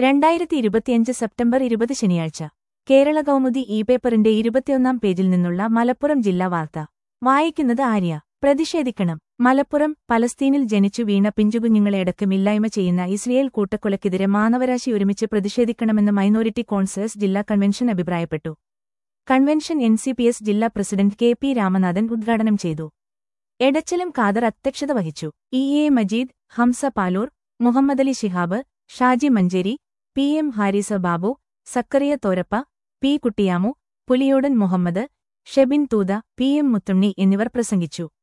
രണ്ടായിരത്തി ഇരുപത്തിയഞ്ച് സെപ്റ്റംബർ ഇരുപത് ശനിയാഴ്ച കേരള കൗമുദി ഇ പേപ്പറിന്റെ ഇരുപത്തിയൊന്നാം പേജിൽ നിന്നുള്ള മലപ്പുറം ജില്ലാ വാർത്ത വായിക്കുന്നത് ആര്യ പ്രതിഷേധിക്കണം മലപ്പുറം പലസ്തീനിൽ ജനിച്ചു വീണ പിഞ്ചുകുഞ്ഞുങ്ങളെ അടക്കമില്ലായ്മ ചെയ്യുന്ന ഇസ്രയേൽ കൂട്ടക്കൊലയ്ക്കെതിരെ മാനവരാശി ഒരുമിച്ച് പ്രതിഷേധിക്കണമെന്ന് മൈനോരിറ്റി കോൺസേഴ്സ് ജില്ലാ കൺവെൻഷൻ അഭിപ്രായപ്പെട്ടു convention N C P S ജില്ലാ പ്രസിഡന്റ് കെ പി രാമനാഥൻ ഉദ്ഘാടനം ചെയ്തു എടച്ചലം ഖാദർ അധ്യക്ഷത വഹിച്ചു E A Majeed Hamza Paloor Muhammadali Shihab Shaji Manjeri P M Haris Babu Zakariya Thorappa P Kuttiyamu Puliyodan Muhammad Shebin Thootha P M Muthunni എന്നിവർ പ്രസംഗിച്ചു